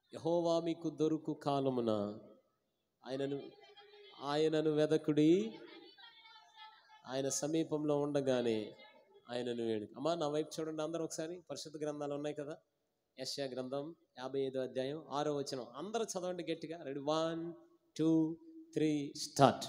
యహోవా మీకు దొరుకు కాలమున ఆయనను ఆయనను వెదకుడి ఆయన సమీపంలో ఉండగానే ఆయనను వేడు అమ్మా నా వైపు చూడండి అందరూ ఒకసారి పరిశుద్ధ గ్రంథాలు ఉన్నాయి కదా యశ్యా గ్రంథం యాభై ఐదో అధ్యాయం ఆరో వచనం అందరూ చదవండి గట్టిగా ready one two three start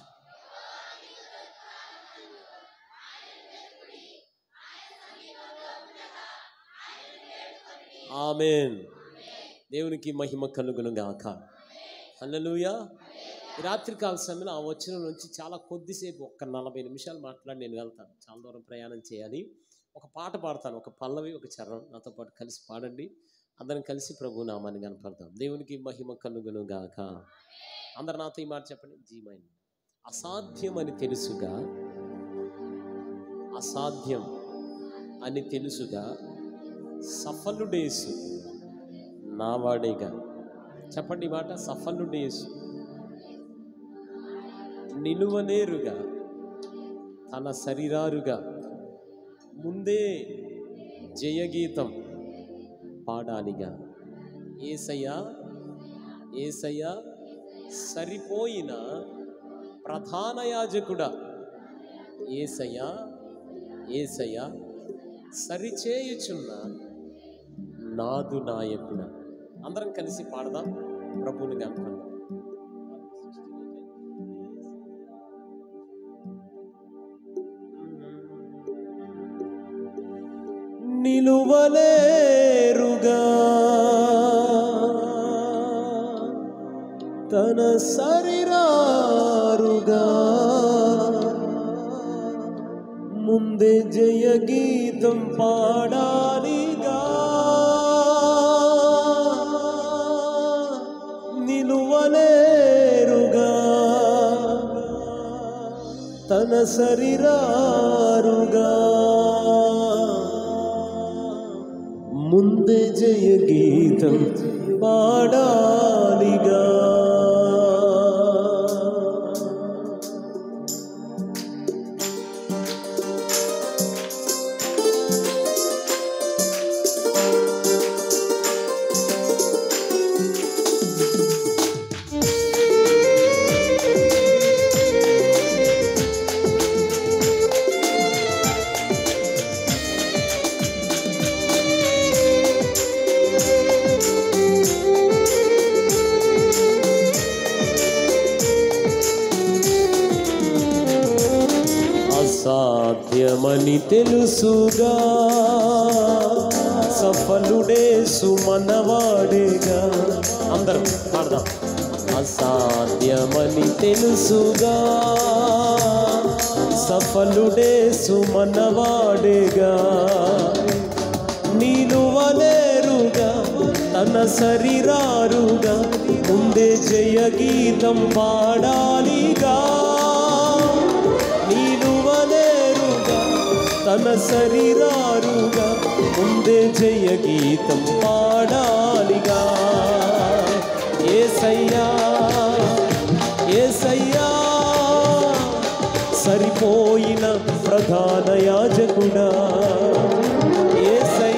amen దేవునికి మహిమ కలుగును గాక హల్లెలూయా ఈ రాత్రి కాల సమయంలో ఆ వచ్చిన నుంచి చాలా కొద్దిసేపు ఒక్క నలభై నిమిషాలు మాట్లాడి నేను వెళ్తాను చాలా దూరం ప్రయాణం చేయాలి ఒక పాట పాడతాను ఒక పల్లవి ఒక చరణం నాతో పాటు కలిసి పాడండి అందరం కలిసి ప్రభు నామాన్ని కనపడతాం దేవునికి మహిమ కలుగును గాక అందరు నాతో ఈ మాట చెప్పండి జీమైన అసాధ్యమని తెలుసుగా అసాధ్యం అని తెలుసుగా సఫలుడేసు నావాడేగా చెప్పండి ఈ మాట సఫలుడేసు నిలువనేరుగా తన శరీరారుగా ముందే జయగీతం పాడాలిగా ఏసయ్య ఏసయ్య సరిపోయిన ప్రధాన యాజకుడా ఏసయ్య ఏసయ్య సరిచేయుచున్న నాదు నాయకుడ అందరం కలిసి పాడదాం ప్రభువుని కనుకుందాం నిలువలేరుగా తన శరీరారుగా ముందే జయ గీతం పాడాలిగా నిలువలేరుగా తన శరీరారుగా ముందే జయ గీతం పాడాలిగా అసాధ్యమని తెలుసుగా సఫలుడే సుమనవాడేగా అందరం పాడదాం అసాధ్యమని తెలుసుగా సఫలుడే సుమనవాడేగా నిలువలేరుగా తన శరీరారుగా ముందే జయ గీతం పాడాలిగా నిలువలేరుగా తన శరీరారుగా ముందే జయ గీతం పాడాలిగా ఏసయ్యా ఏసయ్యా సరిపోయిన ప్రధాన యాజకుడా ఏసై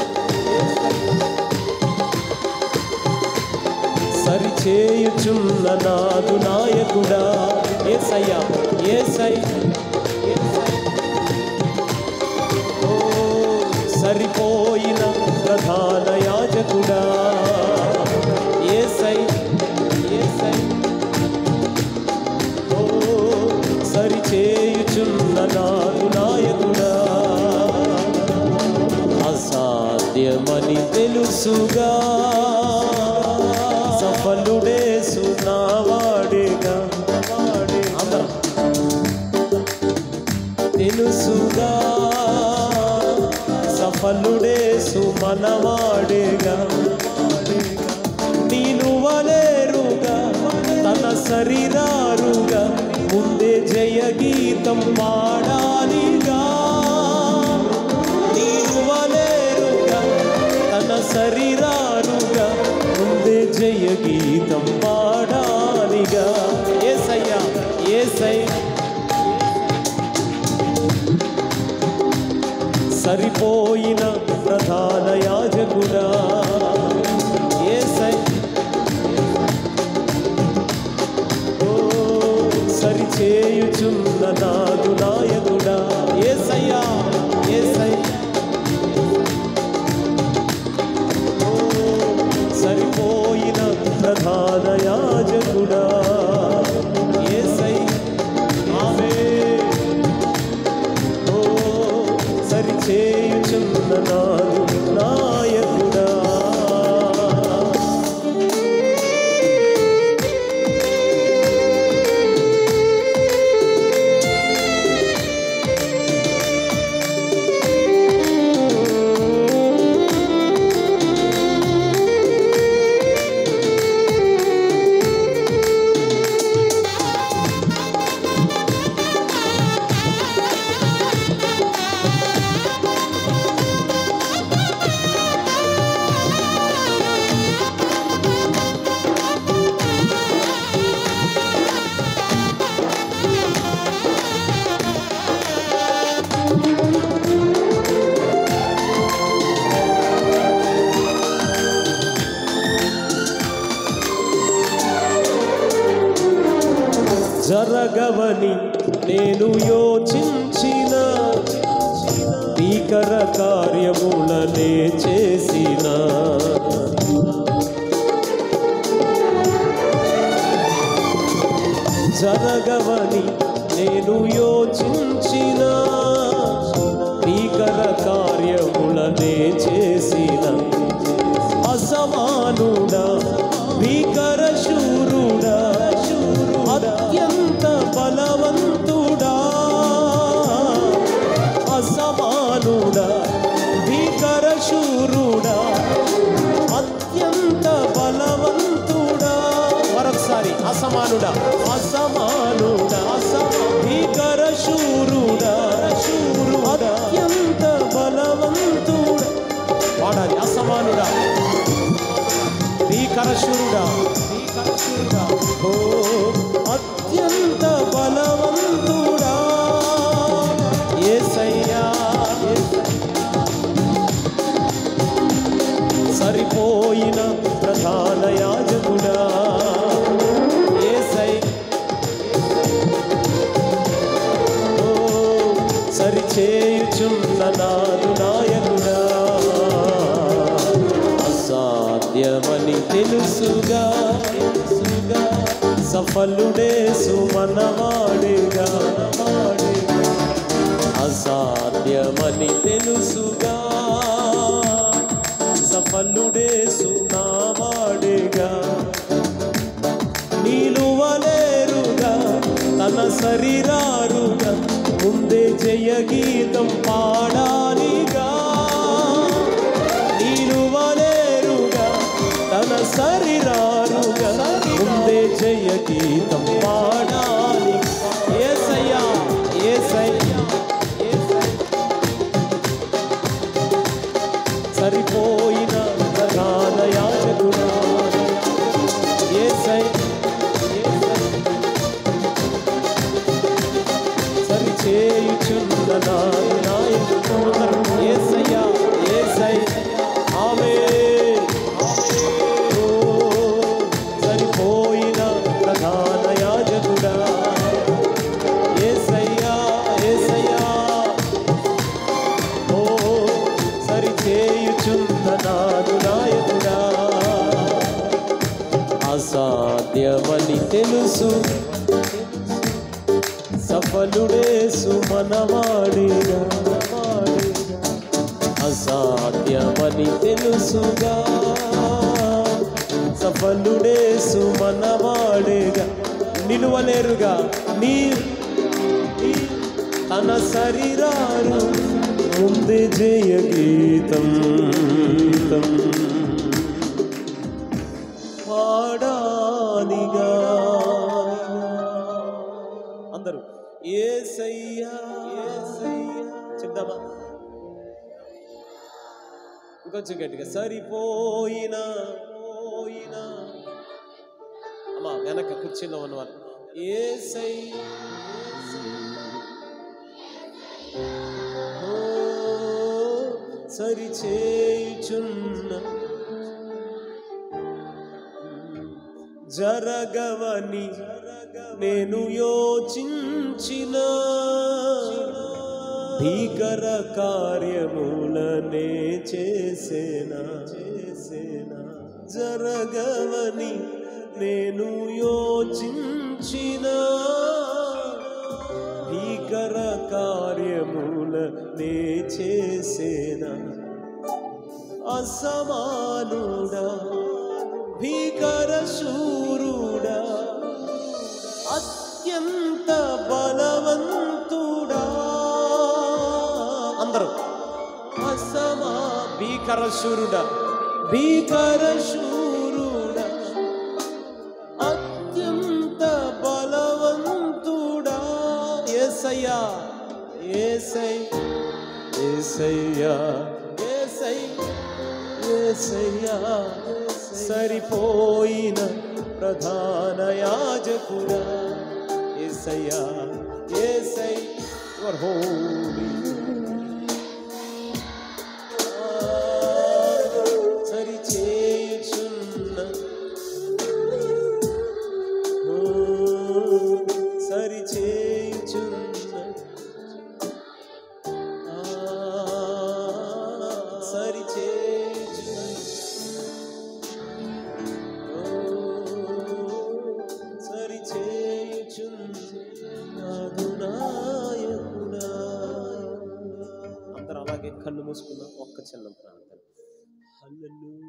సరిచేయుచున్న నాదు నాయకుడా ఏసయ్యా ఏసై ఓ సరిపోయిన ప్రధాన యాజకుడా ఏసై ఏసై ఓ సరిచేయుచున్న నాదు నాయకుడా అసాధ్యమని తెలుసుగా సఫలుడే సునావాడేగా అందరం తెలుసుగా సఫలుడే సుమనవాడేగా నిలువలేరుగా తన శరీరారుగా ముందే జయ గీతం పాడాలిగా నిలువలేరుగా తన శరీరారుగా ముందే జయ గీతం పాడాలిగా ఏసయ్యా ఏసై సరిపోయిన ప్రధాన యాజకుడా ఏసై ప్రధాన యాజకుడా యేసై ఆమేన్ ఓ సరిచేయుచున్న నాదు నాయకుడా జరగవని నేను యోచించిన భీకర కార్యములనే చేసిన జరగవని నేను యోచించిన భీకర కార్యములనే చేసిన అసమానుడా భీకర శూరుడా అత్యంత బలవంతుడా అసమానుడా భీకర శూరుడా అత్యంత బలవంతుడా మరొకసారి అసమానుడా అసమానుడా అసమా భీకర శూరుడా శూరు అత్యంత బలవంతుడా వాడాలి అసమానుడా భీకరశురుడా భీకరశురుడా ఓ అత్యంత బలవంతుడా యేసయ్యా సరిపోయిన ప్రధాన యాజకుడా యేసై ఓ సరిచేయుచున్న నాదు నాయకుడా అసాధ్యమని తెలుసుగా తెలుసుగా సఫలుడే సుమనవాడేగా అసాధ్యమని తెలుసుగా సఫలుడే సునావాడేగా నిలువలేరుగా తన శరీరారుగా ముందే జయ గీతం పాడాలిగా నిలువలేరుగా తన శరీరారుగా ముందే జయ గీతం పాడాలి ఏసయ్యా ఏసయ్యా ఏసయ్యా సరిపోయిన ప్రధాన యాజకుడా యేసై యేసై సరిచేయుచున్న నా నాయకుడు యేసయ్యా యేసై ఆమేన్ ఓ సరిపోయిన ప్రధాన యాజకుడా యేసయ్యా యేసయ్యా ఓ సరిచేయుచున్న నాదు నాయకుడా అసాధ్యమని తెలుసు సఫలుడే సుమనవాడిగా అసాధ్యమని తెలుసుగా సఫలుడే సుమనవాడిగా నిలువలేరుగా నీ నీ తన శరీరారు ముందే జయ గీతం పాడాలిగా అందరూ ఏసయ్యా చెప్దామా ఇంకొంచెం గట్టిగా సరిపోయిన పోయిన అమ్మా వెనక కుర్చీలో ఉన్నవారు ఏసయ్యా ఓ సరిచేయుచున్న జరగవని నేను యోచించిన భీకర కార్యములనే చేసేనా చేసేనా జరగవని నేను యోచించిన భీకర కార్యముల నే చేసేనా అసమానుడా భీకర శూరుడా అత్యంత బలవంతుడా అందరూ అసమా భీకర శూరుడా భీకర శూరుడా అత్యంత బలవంతుడా ఏసయ్యా ఏసై ఏసయ్యా ఏసై ఏసయ్యా సరిపోయిన ప్రధాన యాజకుడా ఏసయ్యా ఏసై యువర్ హోలీ సరి చేయుచున్న ఓ, సరి చేయుచున్న ఆ, సరి చేయుచున్న సరి చేయుచున్నాగునాయకుడా అందరూ అలాగే కళ్ళు మూసుకున్న ఒక్క చిన్న ప్రార్థన హల్లెలూయా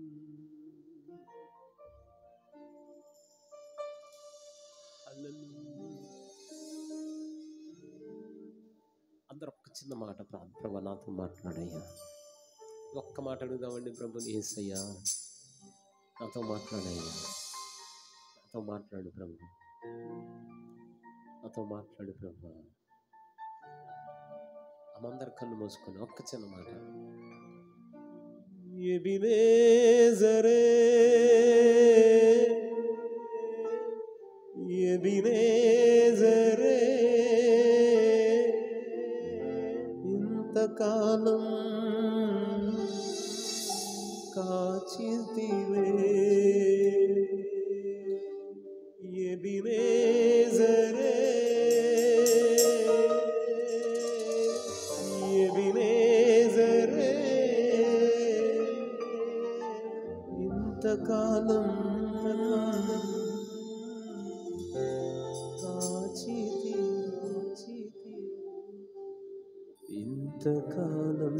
అందరూ ఒక్క చిన్న మాట ప్రార్థన ప్రభు నాతో మాట్లాడయ్యా ఒక్క మాట అడుగుదామండి ప్రభు ఏసయ్యా నాతో మాట్లాడయ్యా నాతో మాట్లాడు ప్రభు నాతో మాట్లాడు ప్రభు అమందరు కళ్ళు మూసుకొని ఒక్క చిన్న మాట ఎబినేజరే ఎబినేజరే ఇంతకాలం కాచితివే ఎబినేజరే ఎబినేజరే ఇంతకాలం కాచితి కాచితి ఇంతకాలం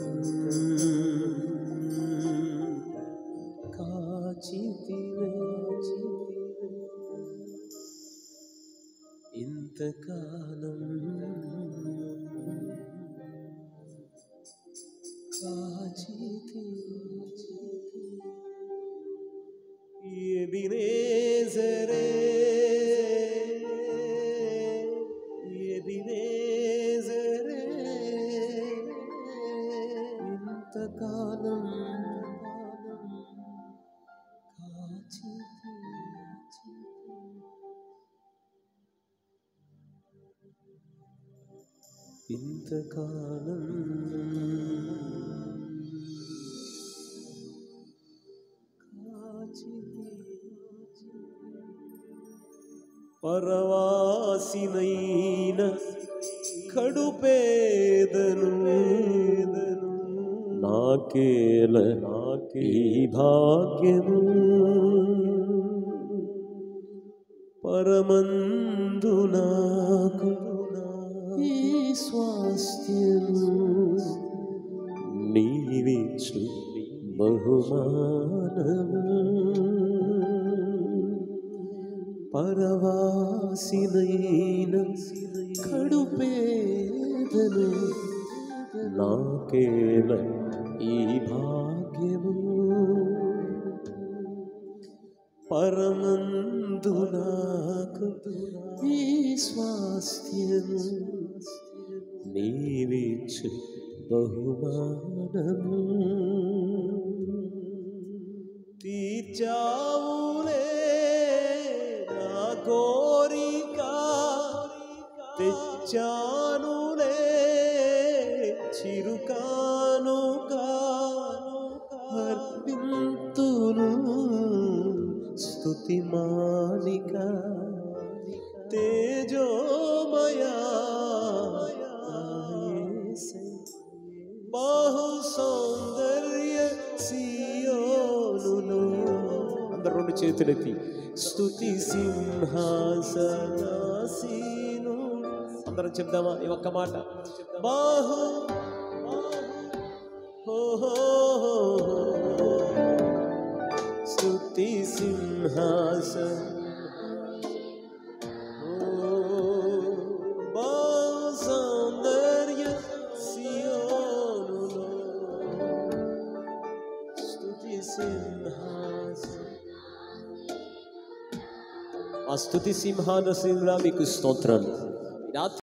కాచితివే ఇంతకాలం ఎబినేజరే ఎబినేజరే ఇంతకాలం కాచితి ఇంతకాలం పరవాసినైన కడుపేదను నాకేల నాకే భాగ్యము పరమందు నాకు ఈ స్వాస్థ్యము నీవిచ్చు బహుమానము పరవాసినైన కడుపేదను నాకేల ఈ భాగ్యము పరమందు నాకు ఈ స్వాస్థ్యము నీవిచ్చు బహుమానము తీర్చావులే నా కోరిక తెచ్చానులే చిరుకానుగా అర్పింతును స్తుతి మాలిక తేజోమయా బహు సౌందర్య సియోనులో అందరు రెండు రెండు చేతులెత్తి స్తుతి సింహాసనాసీను అందరం చెప్దామా ఈ ఒక్క మాట బాహు హో హో హో హో. స్తుతి సింహాసన సౌందర్య సియోనులో స్తుతి సింహాసన ఆ స్తుతి సింహాసనంలో మీకు స్తోత్రాలు ఈ రాత్రి